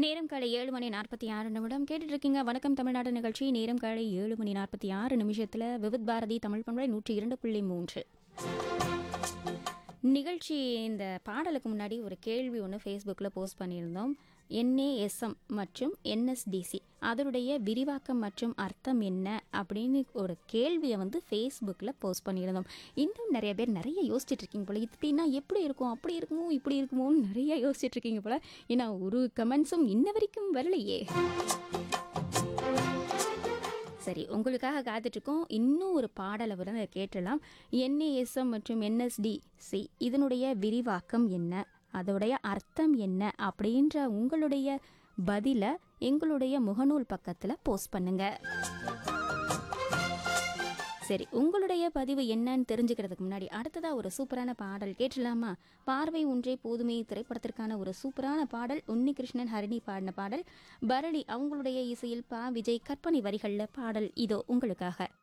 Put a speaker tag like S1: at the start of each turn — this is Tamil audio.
S1: நேரம் காலை ஏழு மணி நாற்பத்தி ஆறு நிமிடம் கேட்டுட்டு இருக்கீங்க வணக்கம் தமிழ்நாடு நிகழ்ச்சி நேரம் காலை ஏழு மணி நாற்பத்தி ஆறு நிமிஷத்தில் விவித் பாரதி தமிழ் பண்பலை நூற்றி இரண்டு புள்ளி மூன்று நிகழ்ச்சி இந்த பாடலுக்கு முன்னாடி ஒரு கேள்வி ஒன்று ஃபேஸ்புக்கில் போஸ்ட் பண்ணியிருந்தோம் என்ஏஎஸ்எம் மற்றும் என்எஸ்டிசி அதனுடைய விரிவாக்கம் மற்றும் அர்த்தம் என்ன அப்படின்னு ஒரு கேள்வியை வந்து ஃபேஸ்புக்கில் போஸ்ட் பண்ணியிருந்தோம் இன்னும் நிறைய பேர் நிறைய யோசிச்சுட்டு இருக்கீங்க போல இப்படின்னா எப்படி இருக்கும் அப்படி இருக்குமோ இப்படி இருக்குமோன்னு நிறைய யோசிச்சுட்டு இருக்கீங்க போல ஏன்னா ஒரு கமெண்ட்ஸும் இன்ன வரைக்கும் வரலையே சரி உங்களுக்காக காத்துட்ருக்கோம் இன்னும் ஒரு பாடலை வந்து கேட்டலாம் என்ஏஎஸ்எம் மற்றும் என்எஸ்டிசி இதனுடைய விரிவாக்கம் என்ன அதோடைய அர்த்தம் என்ன அப்படின்ற உங்களுடைய பதிலை எங்களுடைய முகநூல் பக்கத்தில் போஸ்ட் பண்ணுங்க சரி உங்களுடைய பதிவு என்னன்னு தெரிஞ்சுக்கிறதுக்கு முன்னாடி அடுத்ததாக ஒரு சூப்பரான பாடல் கேட்டலாமா பார்வை ஒன்றே போதுமே திரைப்படத்திற்கான ஒரு சூப்பரான பாடல் உன்னிகிருஷ்ணன் ஹரிணி பாடின பாடல் பரணி அவங்களுடைய இசையில் பா விஜய் கற்பனை வரிகளில் பாடல் இதோ உங்களுக்காக